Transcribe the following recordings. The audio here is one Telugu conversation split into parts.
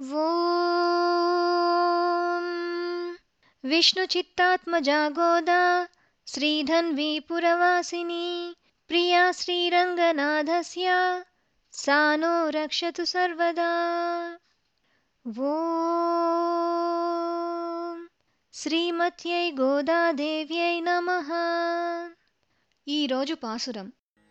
ॐ विष्णुचित्तात्मजा गोदा श्रीधन्वी पुरवासिनी प्रिया श्रीरङ्गनाथस्य सा नो रक्षतु सर्वदा ॐ శ్రీమత్యై గోదాదేవ్యై నమః ఈరోజు పాసురం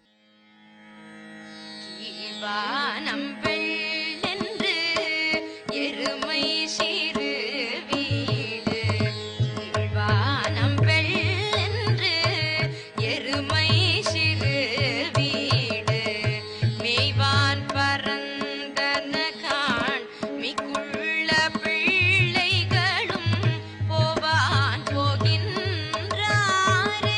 கீவானம் வெள்ளென்று எருமை சிறு வீடு கீழ்வானம் வெள்ளென்று எருமை சிறு வீடு மேய்வான் பரந்தன காண் மிக்குள்ள பிள்ளைகளும் போவான் போகின்றாரே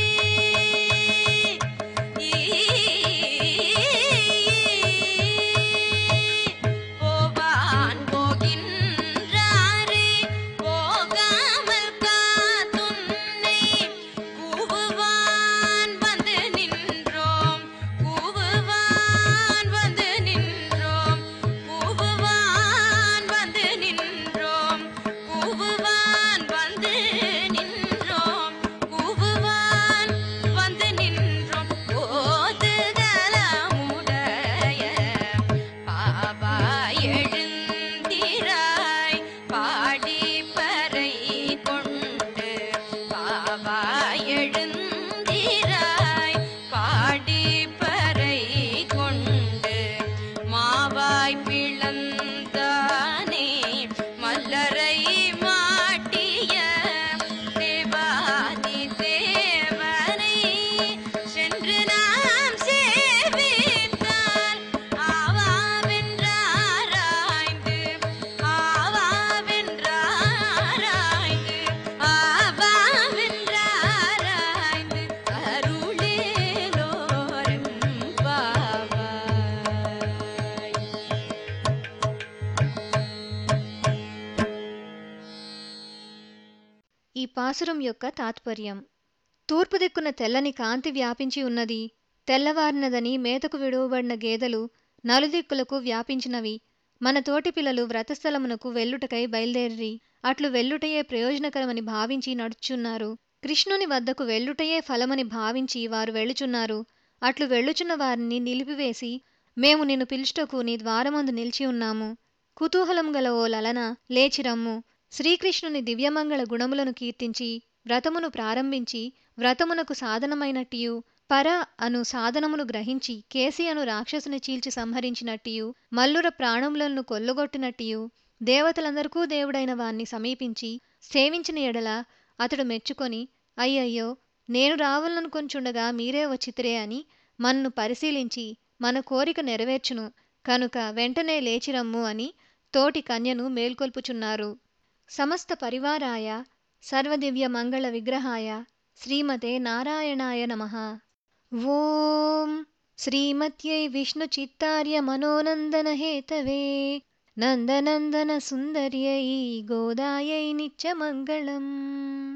போவான் போகின்றாரே போகாமல் காத்துன்னை கூவுவான் வந்து நின்றோம் கூவுவான் வந்து நின்றோம் கூவுவான் வந்து நின்றோம் கூவுவான் வந்து நின்றோம் கூவுவான் வந்து நின்றோம் ஓதுகலமுடைய பாபா எழுந்திராய் பாடி பறை கொண்டு பாபா எழுந்திராய் பாடி பறை கொண்டு மாவாய் பிளந்தானே மல்லரை மாட்டிய தேவாதி தேவனை சென்று நாம் சேவித்தால் ஆவாவென்றாராய்ந்து ஆவாவென்றாராய்ந்து ஆவாவென்றாராய்ந்து அருளேலோரும் பாவாய் ఈ పాసురం యొక్క తాత్పర్యం తూర్పు దిక్కున తెల్లని కాంతి వ్యాపించి ఉన్నది తెల్లవారినదని మేతకు విడువబడిన గేదెలు నలుదిక్కులకు వ్యాపించినవి మన తోటి పిల్లలు వ్రతస్థలమునకు వెల్లుటకై బయలుదేరి అట్లు వెల్లుటయే ప్రయోజనకరమని భావించి నడుచున్నారు కృష్ణుని వద్దకు వెల్లుటయే ఫలమని భావించి వారు వెళ్ళుచున్నారు అట్లు వెళ్ళుచున్న వారిని నిలిపివేసి మేము నిన్ను పిలుచుటకు నీ ద్వారమందు నిలిచి ఉన్నాము కుతూహలం గల ఓ లలన లేచిరమ్ము శ్రీకృష్ణుని దివ్యమంగళ గుణములను కీర్తించి వ్రతమును ప్రారంభించి వ్రతమునకు సాధనమైనట్టియు పర అను సాధనమును గ్రహించి కేసి అను రాక్షసుని చీల్చి సంహరించినట్టియు మల్లుర ప్రాణములను కొల్లగొట్టినట్టియు దేవతలందరికూ దేవుడైన వాణ్ణి సమీపించి సేవించిన ఎడల అతడు మెచ్చుకొని అయ్యయ్యో నేను రావాలనుకొంచుండగా మీరే వచ్చితిరే అని మన్ను పరిశీలించి మన కోరిక నెరవేర్చును కనుక వెంటనే లేచిరమ్ము అని తోటి కన్యను మేల్కొల్పుచున్నారు సమస్త పరివారాయ సర్వదివ్య మంగళ విగ్రహాయ శ్రీమతే నారాయణాయ నమః ఓం శ్రీమత్యై విష్ణుచిత్తార్య మనోనందన హేతవే నందనందన సుందర్యై గోదాయై నిత్యమంగళం